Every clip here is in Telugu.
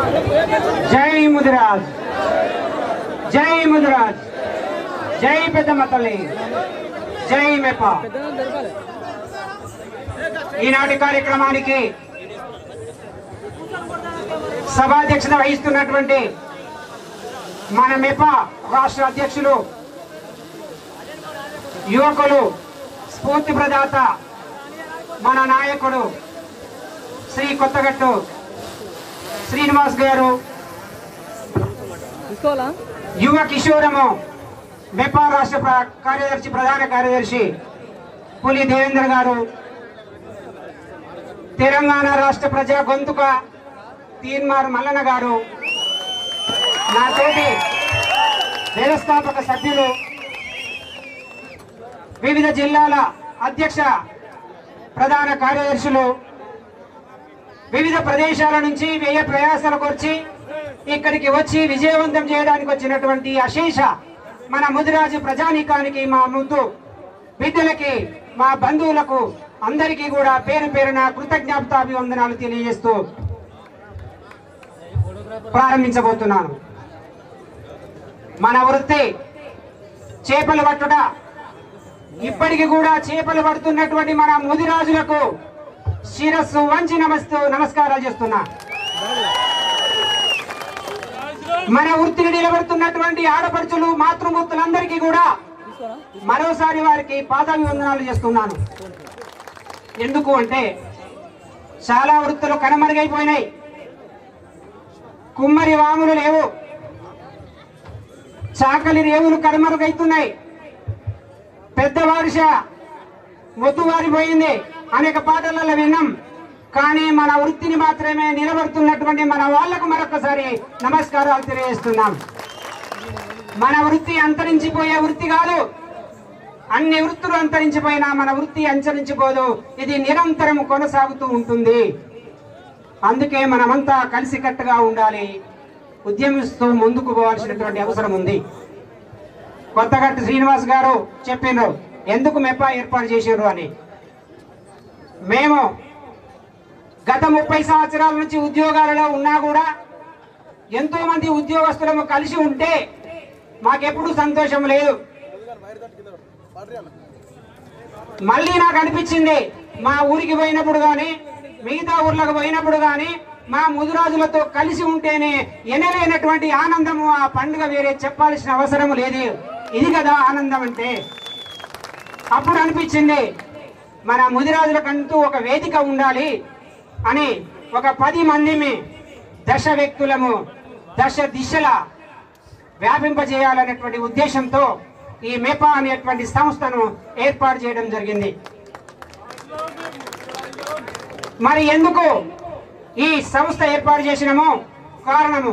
జై ముదిరాజ్ జై ముదిరాజ్ జై పెద్దమ్మ తల్లి జై మెప్ప ఈనాటి కార్యక్రమానికి సభాధ్యక్షత వహిస్తున్నటువంటి మన మెప రాష్ట్ర అధ్యక్షులు యువకులు స్ఫూర్తి ప్రదాత మన నాయకుడు శ్రీ కొత్తగట్టు శ్రీనివాస్ గారు తీసుకోవాలా యువ కిషోరము మెపా రాష్ట్ర ప్ర- కార్యదర్శి ప్రధాన కార్యదర్శి పులి దేవేంద్ర గారు తెలంగాణ రాష్ట్ర ప్రజా గొంతుక తీన్మార్ మల్లన్న గారు నా తోటి వ్యవస్థాపక సభ్యులు వివిధ జిల్లాల అధ్యక్ష ప్రధాన కార్యదర్శులు వివిధ ప్రదేశాల నుంచి వ్యయ ప్రయాసాలకు వచ్చి ఇక్కడికి వచ్చి విజయవంతం చేయడానికి వచ్చినటువంటి అశేష మన ముదిరాజు ప్రజానీకానికి మా ముందు బిడ్డలకి మా బంధువులకు అందరికీ కూడా పేరు పేరున కృతజ్ఞాపతాభివందనాలు తెలియజేస్తూ ప్రారంభించబోతున్నాను మన వృత్తి చేపలు పట్టుట ఇప్పటికి కూడా చేపలు పడుతున్నటువంటి మన ముదిరాజులకు శిరస్సు వంచి నమస్తూ నమస్కారాలు చేస్తున్నా మన వృత్తిని నిలబెడుతున్నటువంటి ఆడపడుచులు మాతృమూర్తులందరికీ కూడా తీసుకోవాలా మరోసారి వారికి పాదాభివందనాలు చేస్తున్నాను ఎందుకు అంటే చాలా వృత్తులు కనుమరుగైపోయినాయి కుమ్మరి వాములు లేవు చాకలి రేవులు కనుమరుగైతున్నాయి పెద్ద వర్ష మొద్దువారిపోయింది అనేక పాటలలో విన్నాం కానీ మన వృత్తిని మాత్రమే నిలబడుతున్నటువంటి మన వాళ్లకు మరొకసారి నమస్కారాలు తెలియజేస్తున్నాం మన వృత్తి అంతరించిపోయే వృత్తి కాదు అన్ని వృత్తులు అంతరించిపోయినా మన వృత్తి అంతరించిపోదు ఇది నిరంతరం కొనసాగుతూ ఉంటుంది అందుకే మనమంతా కలిసికట్టుగా ఉండాలి ఉద్యమిస్తూ ముందుకు పోవాల్సినటువంటి అవసరం ఉంది కొత్తగట్టు శ్రీనివాస్ గారు చెప్పిండ్రు ఎందుకు మెప్పా ఏర్పాటు చేసిండ్రు అని మేము గత ముప్పై సంవత్సరాల నుంచి ఉద్యోగాలలో ఉన్నా కూడా ఎంతో మంది ఉద్యోగస్తులము కలిసి ఉంటే మాకెప్పుడు సంతోషం లేదు మళ్ళీ నాకు అనిపించింది మా ఊరికి పోయినప్పుడు కానీ మిగతా ఊర్లకు పోయినప్పుడు కానీ మా ముదురాజులతో కలిసి ఉంటేనే ఎనలేనటువంటి ఆనందము ఆ పండుగ వేరే చెప్పాల్సిన అవసరం లేదు ఇది కదా ఆనందం అంటే అప్పుడు అనిపించింది మన ముదిరాజులకంటూ ఒక వేదిక ఉండాలి అని ఒక పది మందిని దశ వ్యక్తులము దశ దిశల వ్యాపింపజేయాలనేటువంటి ఉద్దేశంతో ఈ మెపా అనేటువంటి సంస్థను ఏర్పాటు చేయడం జరిగింది మరి ఎందుకు ఈ సంస్థ ఏర్పాటు చేసినామో కారణము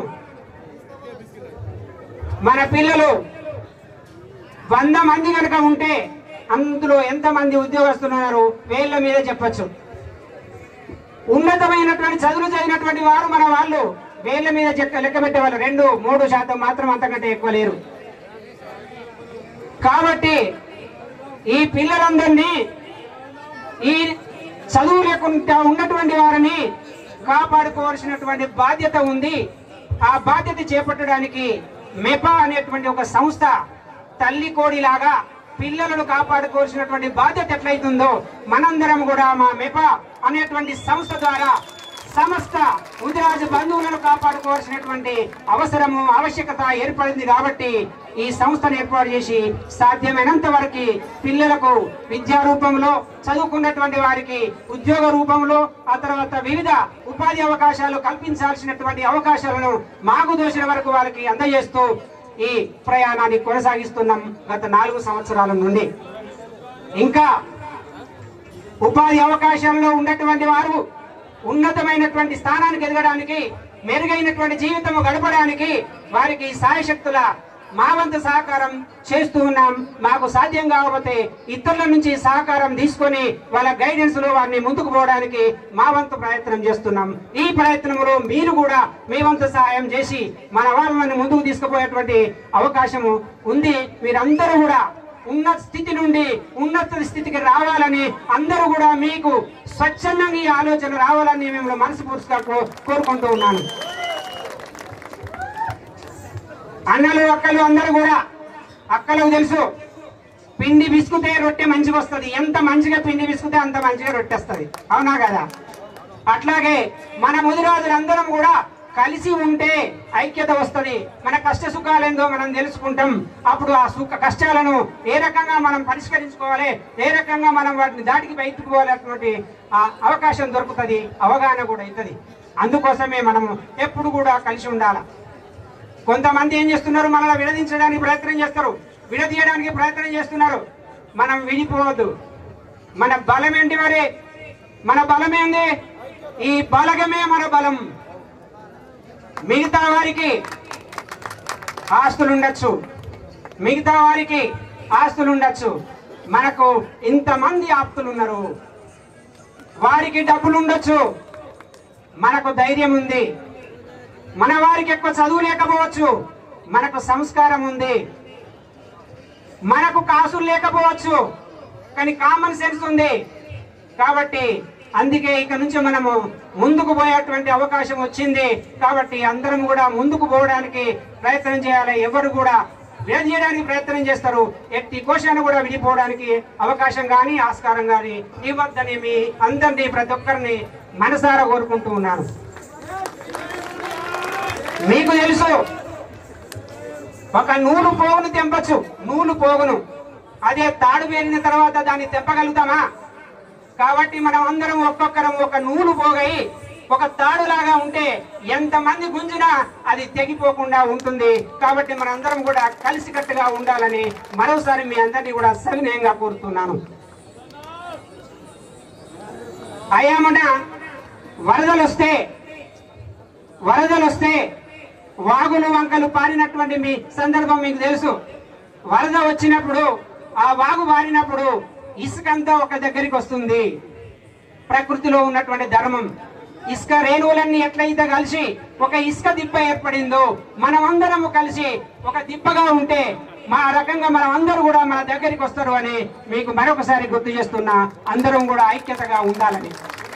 మన పిల్లలు వంద మంది కనుక ఉంటే అందులో ఎంతమంది ఉద్యోగస్తులు ఉన్నారు వేళ్ళ మీద చెప్పచ్చు ఉన్నతమైనటువంటి చదువులు చదివినటువంటి వారు మన వాళ్ళు వేళ్ళ మీద చెక్క లెక్క పెట్టేవాళ్ళు రెండు మూడు శాతం మాత్రం అంతకంటే ఎక్కువ లేరు కాబట్టి ఈ పిల్లలందరినీ ఈ చదువు లేకుండా ఉన్నటువంటి వారిని కాపాడుకోవాల్సినటువంటి బాధ్యత ఉంది ఆ బాధ్యత చేపట్టడానికి మెపా అనేటువంటి ఒక సంస్థ తల్లి కోడిలాగా పిల్లలను కాపాడుకోవాల్సినటువంటి బాధ్యత ఎట్లయితుందో మనందరం కూడా మా మెపా అనేటువంటి సంస్థ ద్వారా సమస్త ఉదిరాజు బంధువులను కాపాడుకోవాల్సినటువంటి అవసరము ఆవశ్యకత ఏర్పడింది కాబట్టి ఈ సంస్థను ఏర్పాటు చేసి సాధ్యమైనంత వరకు పిల్లలకు విద్యా రూపంలో చదువుకున్నటువంటి వారికి ఉద్యోగ రూపంలో ఆ తర్వాత వివిధ ఉపాధి అవకాశాలు కల్పించాల్సినటువంటి అవకాశాలను మాకు దోచిన వరకు వారికి అందజేస్తూ ఈ ప్రయాణాన్ని కొనసాగిస్తున్నాం గత నాలుగు సంవత్సరాల నుండి ఇంకా ఉపాధి అవకాశాల్లో ఉన్నటువంటి వారు ఉన్నతమైనటువంటి స్థానానికి ఎదగడానికి మెరుగైనటువంటి జీవితం గడపడానికి వారికి సాయశక్తుల మా వంతు సహకారం చేస్తూ ఉన్నాం మాకు సాధ్యం కాకపోతే ఇతరుల నుంచి సహకారం తీసుకొని వాళ్ళ గైడెన్స్ లో వారిని ముందుకు పోవడానికి మా వంతు ప్రయత్నం చేస్తున్నాం ఈ ప్రయత్నంలో మీరు కూడా మీ వంతు సహాయం చేసి మన వాళ్ళని ముందుకు తీసుకుపోయేటువంటి అవకాశము ఉంది మీరందరూ కూడా ఉన్నత స్థితి నుండి ఉన్నత స్థితికి రావాలని అందరూ కూడా మీకు స్వచ్ఛందంగా ఈ ఆలోచన రావాలని మిమ్మల్ని మనస్ఫూర్తిగా కో- కోరుకుంటూ ఉన్నాను అన్నలు అక్కలు అందరూ కూడా అక్కలకు తెలుసు పిండి విసుకుతే రొట్టె మంచిగా వస్తుంది ఎంత మంచిగా పిండి విసుకుతే అంత మంచిగా రొట్టె వస్తుంది అవునా కదా అట్లాగే మన ముదిరాజులందరం కూడా కలిసి ఉంటే ఐక్యత వస్తుంది మన కష్ట సుఖాలేందో మనం తెలుసుకుంటాం అప్పుడు ఆ సుఖ కష్టాలను ఏ రకంగా మనం పరిష్కరించుకోవాలి ఏ రకంగా మనం వాటిని దాటికి బయటకు పోవాలన్నటువంటి ఆ అవకాశం దొరుకుతుంది అవగాహన కూడా అవుతుంది అందుకోసమే మనము ఎప్పుడు కూడా కలిసి ఉండాలి కొంతమంది ఏం చేస్తున్నారు మనల్ని విడదీంచడానికి ప్రయత్నం చేస్తారు విడదీయడానికి ప్రయత్నం చేస్తున్నారు మనం విడిపోవద్దు మన బలం ఏంటి మరి మన బలమేంది ఈ బలగమే మన బలం మిగతా వారికి ఆస్తులు ఉండొచ్చు మిగతా వారికి ఆస్తులు ఉండొచ్చు మనకు ఇంతమంది ఆప్తులు ఉన్నారు వారికి డబ్బులు ఉండొచ్చు మనకు ధైర్యం ఉంది మన వారికి ఎక్కువ చదువు లేకపోవచ్చు మనకు సంస్కారం ఉంది మనకు కాసులు లేకపోవచ్చు కానీ కామన్ సెన్స్ ఉంది కాబట్టి అందుకే ఇక నుంచి మనము ముందుకు పోయేటువంటి అవకాశం వచ్చింది కాబట్టి అందరం కూడా ముందుకు పోవడానికి ప్రయత్నం చేయాలి ఎవరు కూడా విడదీయడానికి ప్రయత్నం చేస్తారు ఎట్టి కోశాన్ని కూడా విడిపోవడానికి అవకాశం కానీ ఆస్కారం కానీ ఇవ్వద్దని మీ అందరినీ ప్రతి ఒక్కరిని మనసారా కోరుకుంటూ ఉన్నాను మీకు తెలుసు ఒక నూలు పోగును తెంపచ్చు నూలు పోగును అదే తాడు వేలిన తర్వాత దాన్ని తెంపగలుగుతామా కాబట్టి మనం అందరం ఒక్కొక్కరం ఒక నూలు పోగై ఒక తాడులాగా ఉంటే ఎంతమంది గుంజినా అది తెగిపోకుండా ఉంటుంది కాబట్టి మనందరం కూడా కలిసికట్టుగా ఉండాలని మరోసారి మీ అందరినీ కూడా సవినయంగా కోరుతున్నాను అయ్యామన వరదలు వస్తే వరదలు వస్తే వాగులు వంకలు పారినటువంటి మీ సందర్భం మీకు తెలుసు వరద వచ్చినప్పుడు ఆ వాగు పారినప్పుడు ఇసుకంతా ఒక దగ్గరికి వస్తుంది ప్రకృతిలో ఉన్నటువంటి ధర్మం ఇసుక రేణువులన్నీ ఎట్లయితే కలిసి ఒక ఇసుక దిబ్బ ఏర్పడిందో మనమందరము కలిసి ఒక దిబ్బగా ఉంటే మా రకంగా మనం అందరూ కూడా మన దగ్గరికి వస్తారు అని మీకు మరొకసారి గుర్తు చేస్తున్నా అందరం కూడా ఐక్యతగా ఉండాలని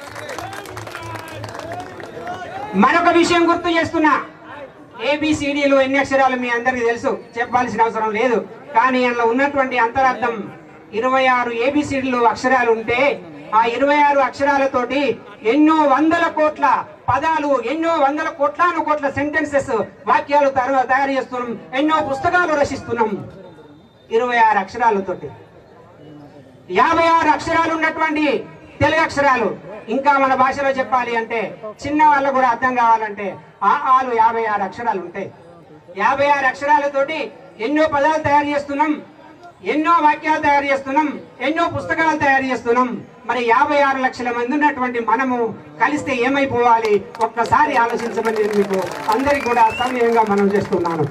మరొక విషయం గుర్తు చేస్తున్నా ఏబిసిడిలు ఎన్ని అక్షరాలు మీ అందరికీ తెలుసు చెప్పాల్సిన అవసరం లేదు కానీ అందులో ఉన్నటువంటి అంతరార్థం ఇరవై ఆరు ఏబిసిడిలు అక్షరాలు ఉంటే ఆ ఇరవై ఆరు అక్షరాలతోటి ఎన్నో వందల కోట్ల పదాలు ఎన్నో వందల కోట్లాను కోట్ల సెంటెన్సెస్ వాక్యాలు తర- తయారు చేస్తున్నాం ఎన్నో పుస్తకాలు రచిస్తున్నాం ఇరవై ఆరు అక్షరాలతోటి యాభై ఆరు అక్షరాలు ఉన్నటువంటి తెలుగు అక్షరాలు ఇంకా మన భాషలో చెప్పాలి అంటే చిన్న వాళ్ళకు కూడా అర్థం కావాలంటే ఆ ఆలు యాభై ఆరు అక్షరాలు ఉంటాయి యాభై ఆరు అక్షరాలతోటి ఎన్నో పదాలు తయారు చేస్తున్నాం ఎన్నో వాక్యాలు తయారు చేస్తున్నాం ఎన్నో పుస్తకాలు తయారు చేస్తున్నాం మరి యాభై ఆరు లక్షల మంది ఉన్నటువంటి మనము కలిస్తే ఏమైపోవాలి ఒక్కసారి ఆలోచించమని నేను మీకు అందరికి కూడా సమయంగా మనం చేస్తున్నాను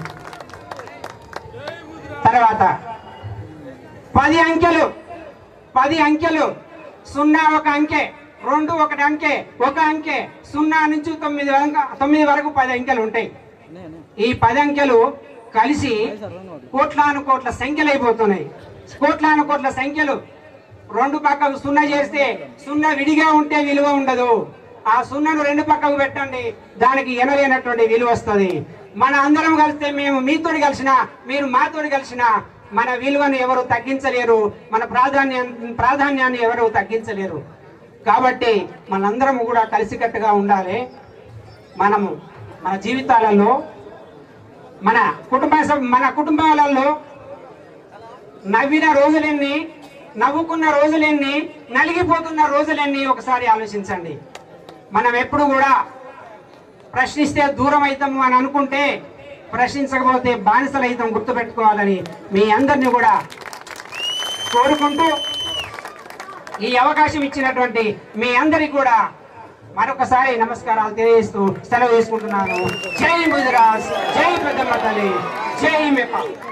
తర్వాత పది అంకెలు పది అంకెలు సున్నా ఒక అంకె రెండు ఒకటి అంకె ఒక అంకె సున్నా నుంచి తొమ్మిది వరకు తొమ్మిది వరకు పది అంకెలు ఉంటాయి ఈ పది అంకెలు కలిసి కోట్లాను కోట్ల సంఖ్యలు అయిపోతున్నాయి కోట్లాను కోట్ల సంఖ్యలు రెండు పక్కకు సున్నా చేస్తే సున్నా విడిగా ఉంటే విలువ ఉండదు ఆ సున్నను రెండు పక్కకు పెట్టండి దానికి ఎనలేనటువంటి విలువ వస్తుంది మన అందరం కలిస్తే మేము మీతోటి కలిసిన మీరు మాతోటి కలిసిన మన విలువను ఎవరు తగ్గించలేరు మన ప్రాధాన్యం ప్రాధాన్యాన్ని ఎవరు తగ్గించలేరు కాబట్టి మనందరం కూడా కలిసికట్టుగా ఉండాలి మనము మన జీవితాలలో మన కుటుంబ సభ్- మన కుటుంబాలలో నవ్విన రోజులెన్ని నవ్వుకున్న రోజులెన్ని నలిగిపోతున్న రోజులెన్ని ఒకసారి ఆలోచించండి మనం ఎప్పుడు కూడా ప్రశ్నిస్తే దూరం అవుతాము అని అనుకుంటే ప్రశ్నించకపోతే బానిసలు అవుతాం గుర్తుపెట్టుకోవాలని మీ అందరినీ కూడా కోరుకుంటూ ఈ అవకాశం ఇచ్చినటువంటి మీ అందరికి కూడా మరొకసారి నమస్కారాలు తెలియజేస్తూ సెలవు తీసుకుంటున్నాను జై గుజరాత్ జై పెద్దమ్మ తల్లి జై మెప్ప